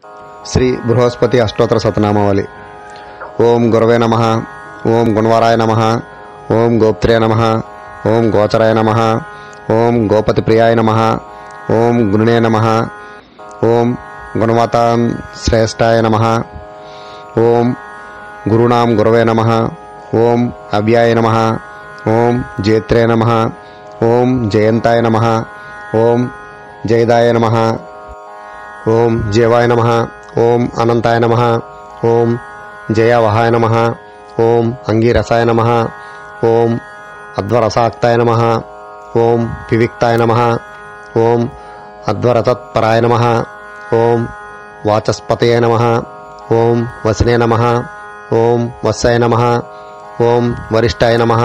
శ్రీ బృహస్పతి అష్టోత్తర శతనామావళి ఓం గురవే నమ ఓం గుణవరాయ నమ ఓం గోప్త్రే నమ ఓం గోచరాయ నమ ఓం గోపతి ప్రియాయ నమ ఓం గురుణే నమ ఓం గుణవతాం శ్రేష్టాయ నమ ఓం గురుణాం గురవే నమ ఓం అవ్యాయ నమ ఓం జేత్రే నమ ఓం జయంతాయ నమ ఓం జయదాయ నమ ఓం జీవాయ నమ ఓం అనంతాయ నమ ఓం జయవహాయ నమ ఓం అంగీరసాయ నమ ఓం అధ్వరసాక్తాయ నమ ఓం పివిక్తాయ నమ ఓం అధ్వరతత్పరాయ నమ ఓం వాచస్పతయ నమ ఓం వసినే నమ ఓం వత్సాయ నమ ఓం వరిష్టాయ నమ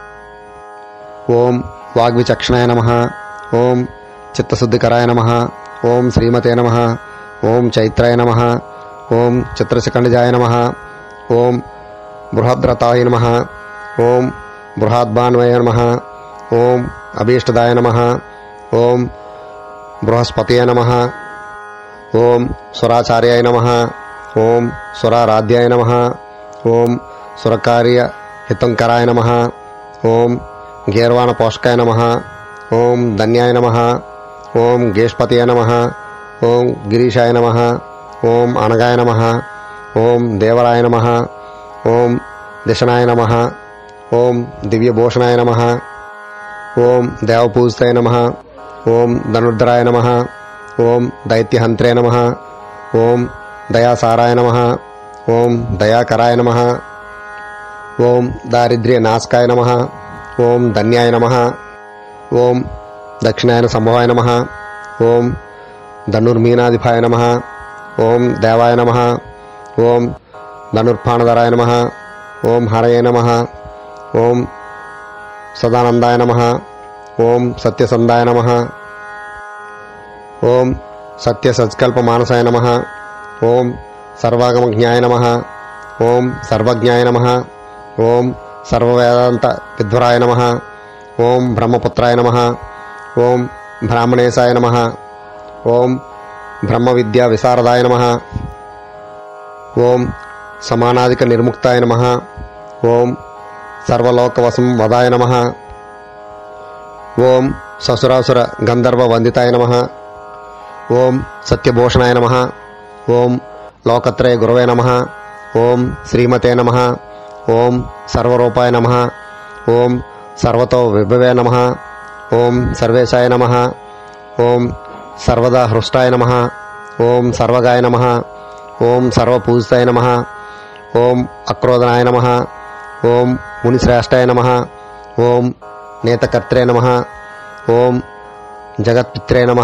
ఓం వాగ్విచక్షణాయ నమ ఓం చిత్తశుద్ధికరాయ నమ ఓం శ్రీమతే నమ ఓం చైత్రాయ నమ ఓం చిత్రశకండజాయ నమ ఓం బృహద్రతాయ నమ ఓం బృహాద్భాన్వయ నమ ఓం అభీష్టదాయ నమ ఓం బృహస్పతయ నమ ఓం సురాచార్యాయ నమ ఓం సురారాధ్యాయ నమ ఓం సురకార్య హితంకరాయ నమ ఓం గీర్వాణ పోషకాయ నమ ఓం ధన్యాయ నమ ఓం గేష్పతయ నమ ఓం గిరీశాయ నమ ఓం అనగాయ నమ ఓం దేవరాయ నమ ఓం దిశనాయ నమ ఓం దివ్యభూషణాయ నమ ఓం దేవపూజితాయ నమ ఓం ధనుర్ధరాయ నమ ఓం దైత్యహంత్రే నమ ఓం దయాసారాయ నమ ఓం దయాకరాయ నమ ఓం దారిద్ర్యనాశకాయ నమ ఓం ధన్యాయ నమ ఓం దక్షిణాయన సంభవాయ నమ ఓం ధనుర్మీనాధిపాయ నమ ఓం దేవాయ నమ ఓం ధనుర్పాణధరాయ నమ ఓం హరయే నమ ఓం సదానందాయ నమ ఓం సత్యసందాయ నమ ఓం సత్యసత్కల్పమానసాయ నమ ఓం సర్వాగమజ్ఞాయ నమ ఓం సర్వజ్ఞాయ నమ ఓం సర్వవేదాంత విద్వరాయ నమ ఓం బ్రహ్మపుత్రాయ నమ ఓం బ్రాహ్మణేశాయ నమ ఓం బ్రహ్మ విద్యా విశారదాయ నమ ఓం సమానాధిక నిర్ముక్తాయ నమ ఓం సర్వలోకవసం వదాయ నమ ఓం ససురాసుర గంధర్వ వందితాయ నమ ఓం సత్యభూషణాయ నమ ఓం లోకత్రయ గురవే నమ ఓం శ్రీమతే నమ ఓం సర్వరూపాయ నమ ఓం సర్వతో విభవే నమ ఓం సర్వేశాయ నమ ఓం సర్వదా హృష్టాయ నమ ఓం సర్వగాయ నమ ఓం సర్వపూజితాయ నమ ఓం అక్రోధనాయ నమ ఓం మునిశ్రేష్టాయ నమ ఓం నేతకర్త్రే నమ ఓం జగత్పిత్రే నమ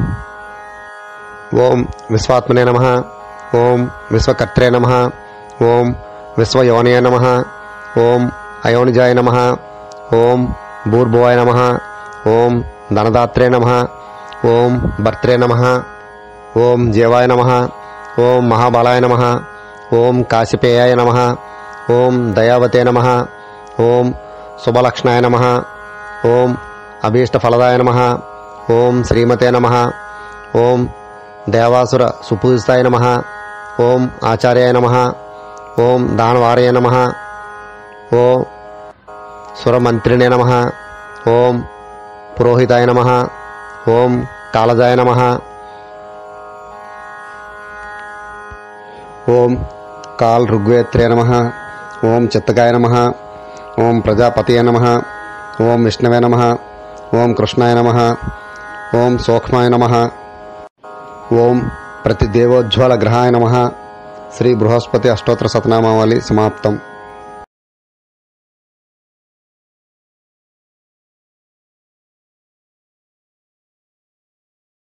ఓం విశ్వాత్మనే నమ ఓం విశ్వకర్త్రే నమ ఓం విశ్వయోనయ నమ ఓం అయోనిజాయ నమ ఓం భూర్భువాయ నమ ఓం ధనదాత్రే నమ ఓం భర్త్రే నమ ఓం జీవాయ నమ ఓం మహాబలాయ నమ ఓం కాశిపేయాయ నమ ఓం దయావతే నమ ఓం శుభలక్షణాయ నమ ఓం అభీష్టఫలదాయ నమ ఓం శ్రీమతే నమ ఓం దేవాసుర సుపూజితాయ నమ ఓం ఆచార్యాయ నమ ఓం దానవారయ నమ ఓం సురమంత్రిణే నమ ఓం పురోహితాయ నమ ఓం కాళజాయ నమ ఓం కాల్ ఋగ్వేత్రే నమ ఓం చిత్తకాయ నమ ఓం ప్రజాపతయ నమ ఓం విష్ణవే నమ ఓం కృష్ణాయ నమ ఓం సూక్ష్మాయ నమ ఓం ప్రతిదేవోజ్వల గ్రహాయ నమ శ్రీ బృహస్పతి అష్టోత్తర శతనామావళి సమాప్తం